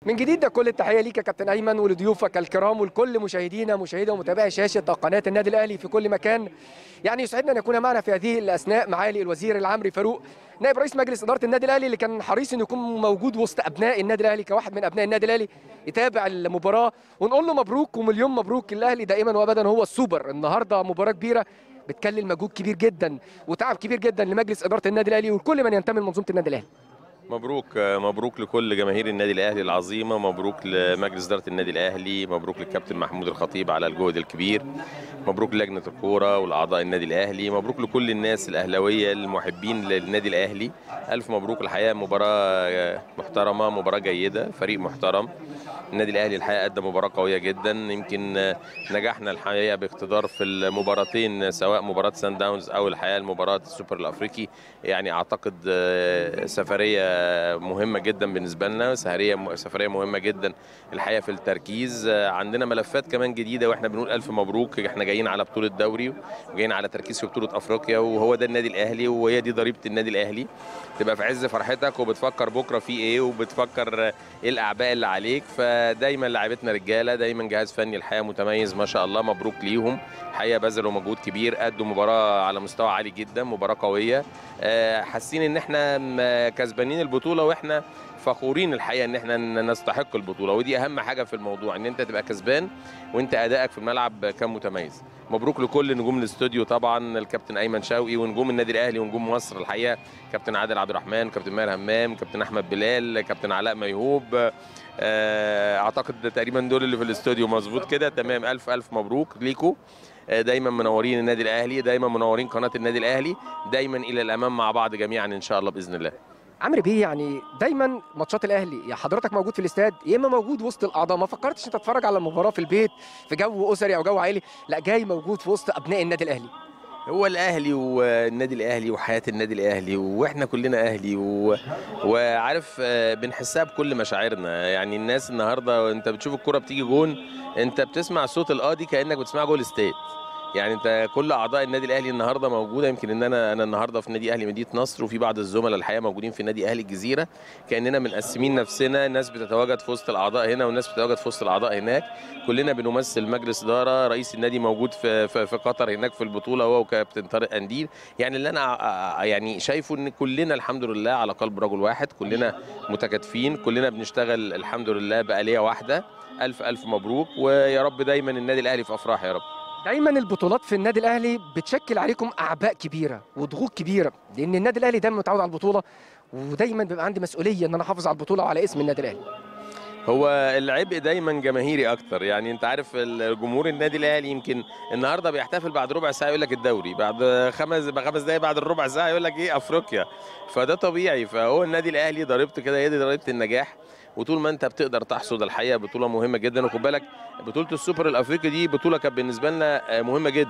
من جديد ده كل التحيه ليك يا كابتن ايمن ولضيوفك الكرام ولكل مشاهدينا مشاهدي ومتابعي شاشه قناه النادي الاهلي في كل مكان يعني يسعدنا ان يكون معنا في هذه الاثناء معالي الوزير العمري فاروق نائب رئيس مجلس اداره النادي الاهلي اللي كان حريص انه يكون موجود وسط ابناء النادي الاهلي كواحد من ابناء النادي الاهلي يتابع المباراه ونقول له مبروك ومليون مبروك الاهلي دائما وابدا هو السوبر النهارده مباراه كبيره بتكلل مجهود كبير جدا وتعب كبير جدا لمجلس اداره النادي الاهلي وكل من ينتمي لمنظومه النادي الاهلي مبروك مبروك لكل جماهير النادي الاهلي العظيمه مبروك لمجلس اداره النادي الاهلي مبروك للكابتن محمود الخطيب على الجهد الكبير مبروك لجنه الكوره والاعضاء النادي الاهلي مبروك لكل الناس الاهلاويه المحبين للنادي الاهلي الف مبروك الحقيقه مباراه محترمه مباراه جيده فريق محترم النادي الاهلي الحقيقه قدم مباراه قويه جدا يمكن نجحنا الحقيقه باقتدار في المباراتين سواء مباراه سان داونز او الحقيقه المباراه السوبر الافريقي يعني اعتقد سفريه مهمه جدا بالنسبه لنا سفريه سفريه مهمه جدا الحقيقه في التركيز عندنا ملفات كمان جديده واحنا بنقول الف مبروك احنا جايين على بطوله دوري وجايين على تركيز في بطوله افريقيا وهو ده النادي الاهلي وهي دي ضريبه النادي الاهلي تبقى في عز فرحتك وبتفكر بكره في ايه وبتفكر ايه الاعباء اللي عليك فدايما لاعبتنا رجاله دايما جهاز فني الحقيقه متميز ما شاء الله مبروك ليهم الحقيقه بذلوا مجهود كبير ادوا مباراه على مستوى عالي جدا مباراه قويه حاسين ان احنا كسبانين البطوله واحنا فخورين الحقيقه ان احنا نستحق البطوله ودي اهم حاجه في الموضوع ان انت تبقى كسبان وانت ادائك في الملعب كان متميز مبروك لكل نجوم الاستوديو طبعا الكابتن ايمن شوقي ونجوم النادي الاهلي ونجوم مصر الحقيقه كابتن عادل عبد الرحمن كابتن ماهر همام كابتن احمد بلال كابتن علاء ميهوب اعتقد تقريبا دول اللي في الاستوديو مظبوط كده تمام الف الف مبروك ليكم دايما منورين النادي الاهلي دايما منورين قناه النادي الاهلي دايما الى الامام مع بعض جميعا ان شاء الله باذن الله عمرو بيه يعني دايما ماتشات الاهلي يا حضرتك موجود في الاستاد يا اما موجود وسط الاعضاء ما فكرتش انت تتفرج على المباراه في البيت في جو اسري او جو عائلي لا جاي موجود في وسط ابناء النادي الاهلي هو الاهلي والنادي الاهلي وحياه النادي الاهلي واحنا كلنا اهلي و... وعارف بنحسها بكل مشاعرنا يعني الناس النهارده انت بتشوف الكره بتيجي جون انت بتسمع صوت القاضي كانك بتسمع جوه الاستاد يعني انت كل اعضاء النادي الاهلي النهارده موجوده يمكن ان انا انا النهارده في نادي اهلي مدينه نصر وفي بعض الزملاء الحقيقه موجودين في نادي اهلي الجزيره كاننا منقسمين نفسنا ناس بتتواجد في وسط الاعضاء هنا وناس بتتواجد في وسط الاعضاء هناك كلنا بنمثل مجلس اداره رئيس النادي موجود في في, في قطر هناك في البطوله هو وكابتن طارق قنديل يعني اللي انا يعني شايفه ان كلنا الحمد لله على قلب رجل واحد كلنا متكاتفين كلنا بنشتغل الحمد لله بآلية واحده الف الف مبروك ويا رب دايما النادي الاهلي في افراح يا رب دايما البطولات في النادي الاهلي بتشكل عليكم اعباء كبيره وضغوط كبيره لان النادي الاهلي دايما متعود على البطوله ودايما بيبقى عندي مسؤوليه ان انا احافظ على البطوله وعلى اسم النادي الاهلي هو العبء دايما جماهيري اكتر يعني انت عارف الجمهور النادي الاهلي يمكن النهارده بيحتفل بعد ربع ساعه يقول لك الدوري بعد خمس خمس دقايق بعد الربع ساعه يقول لك ايه افريقيا فده طبيعي فهو النادي الاهلي ضريبته كده هي دي ضريبه النجاح وطول ما انت بتقدر تحصد الحقيقه بطوله مهمه جدا وخد بالك بطوله السوبر الافريقي دي بطوله كانت بالنسبه لنا مهمه جدا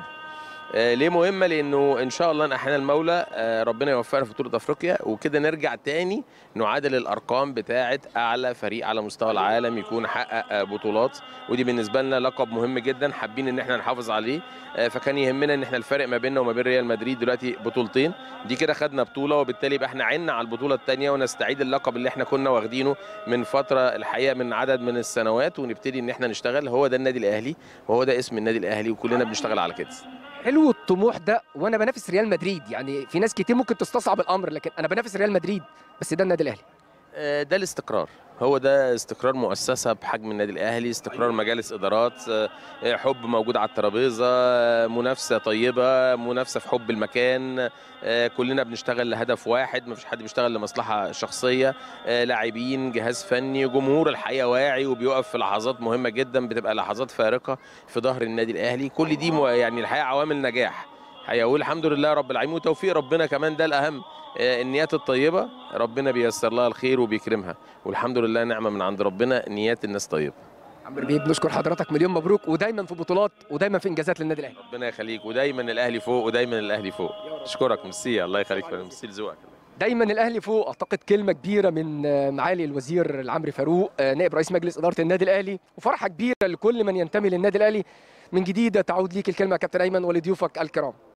ليه مهمه لانه ان شاء الله ان احيانا المولى ربنا يوفقنا في بطوله افريقيا وكده نرجع تاني نعادل الارقام بتاعه اعلى فريق على مستوى العالم يكون حقق بطولات ودي بالنسبه لنا لقب مهم جدا حابين ان احنا نحافظ عليه فكان يهمنا ان احنا الفرق ما بيننا وما بين ريال مدريد دلوقتي بطولتين دي كده خدنا بطوله وبالتالي يبقى احنا عنا على البطوله الثانيه ونستعيد اللقب اللي احنا كنا واخدينه من فتره الحقيقه من عدد من السنوات ونبتدي ان احنا نشتغل هو ده النادي الاهلي وهو ده اسم النادي الاهلي وكلنا بنشتغل على كده حلو الطموح ده وانا بنافس ريال مدريد يعني في ناس كتير ممكن تستصعب الامر لكن انا بنافس ريال مدريد بس ده النادي الاهلي ده الاستقرار هو ده استقرار مؤسسة بحجم النادي الأهلي استقرار مجالس إدارات حب موجود على الترابيزة منافسة طيبة منافسة في حب المكان كلنا بنشتغل لهدف واحد مفيش حد بيشتغل لمصلحة شخصية لاعبين جهاز فني جمهور الحقيقة واعي وبيقف في لحظات مهمة جدا بتبقى لحظات فارقة في ظهر النادي الأهلي كل دي يعني الحقيقة عوامل نجاح الحقيقه والحمد لله رب العالمين وتوفيق ربنا كمان ده الاهم النيات الطيبه ربنا بيسر لها الخير وبيكرمها والحمد لله نعمه من عند ربنا نيات الناس طيبه عمرو بيه بنشكر حضرتك مليون مبروك ودايما في بطولات ودايما في انجازات للنادي الاهلي ربنا يخليك ودايما الاهلي فوق ودايما الاهلي فوق اشكرك ميرسي الله يخليك ميرسي لذوقك دايما الاهلي فوق اعتقد كلمه كبيره من معالي الوزير العمري فاروق نائب رئيس مجلس اداره النادي الاهلي وفرحه كبيره لكل من ينتمي للنادي الاهلي من جديد تعود ليك الكلمه كابتن ايمن ولضيوفك الكرام